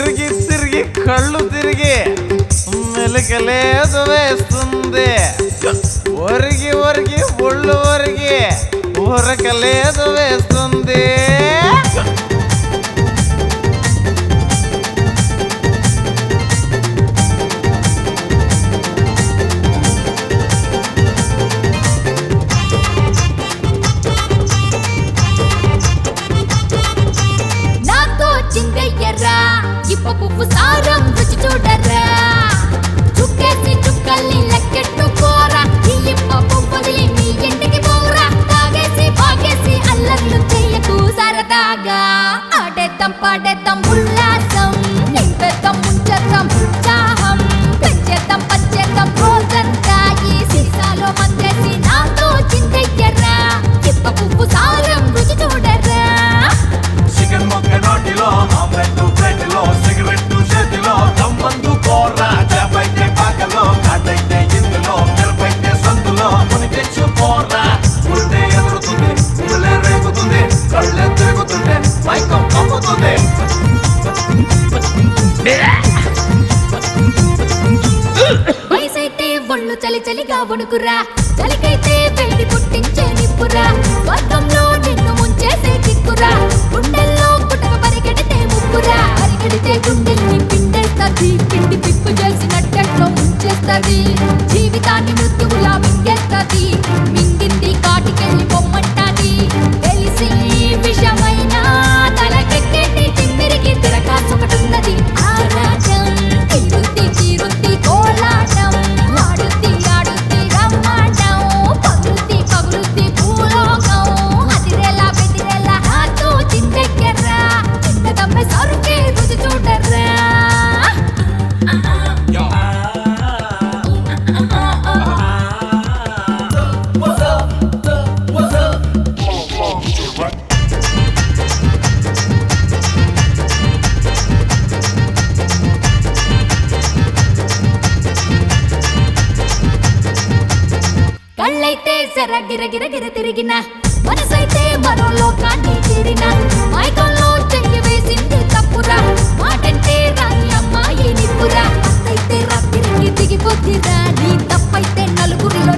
తిరిగి తిరిగి కళ్ళు తిరిగి మెలికలేదు వేస్తుంది ఒరిగి ఒరిగి ఒళ్ళు ఒరిగి ఉరకలేదు వేస్తుంది నాతో చిందయ్యరా ఇప్ప పువ్వు సారం రుచి చూడరా చుక్కేసి చుక్కల్ని లెక్కెట్టుకోరా ఈ ఇప్ప పువ్వుది నీ ఇంటికి పోరా తాగేసి పాగేసి అల్లర్లు చెయ్యకు సరదాగా ఆడేద్దాం పాడేద్దాం ఉల్లాసం నింపేద్దాం ముంచేద్దాం ఉత్సాహం పెంచేద్దాం పంచేద్దాం రోజంతా ఈ సీసాలో మందేసి నాతో చిందయ్యరా ఇప్ప పువ్వు సారం రుచి చూడరా చికెన్ మొక్క నోటిలో ఆమ్లెట్ ప్లేట్లో సిగరెట్ చేతిలో దమ్మందు కూర చేపైతే పాకలో కాటైతే ఇందులో మిరపైతే సందులో ముని తెచ్చు పోరా ఉంటే ఎదురుతుంది ఊళ్ళే రేగుతుంది కళ్ళే తిరుగుతుంటే మైకం పంపుతుంది వయసైతే ఒళ్ళు చలి చలిగా వణుకురా చలికైతే వేడి పుట్టించే నిప్పురా స్వర్గంలో నిన్ను ముంచేసే కిక్కురా గుండెల్లో పుట్టక పరిగెడితే ముక్కురా పరిగెడితే గుండెల్ని పిండేస్తది పిండి పిప్పు చేసినట్టెట్లో ముంచేస్తది జీవితాన్ని మృత్యువులా మింగేస్తది మింగింది కాటికెళ్ళి పొమ్మంటాది తెలిసి విషమైన తలకెక్కేటి తిమ్మిరికి తిరకాసొకటున్నది ఆరాటం తిరుత్తి చిరుత్తి కోలాటం ఆడుద్ది ఆడుద్ది రమ్మాటం పగులుద్ది పగులుద్ది భూలోకం అదిరేలా బెదిరేలా నాతో చిందెక్కర్రా చిన్న దమ్మె సరుకే రుచి చూడర్రా కళ్ళైతే జర గిర గిర గిర తిరిగిన మనసైతే మరో లోకాన్ని చేరిన మైకంలో చెయ్యి వేసింది తప్పురా మాటంటే రాని అమ్మాయి నిప్పురా అయితే రా తిరిగి దిగిపోద్దిరా నీ తప్పైతే నలుగురిలో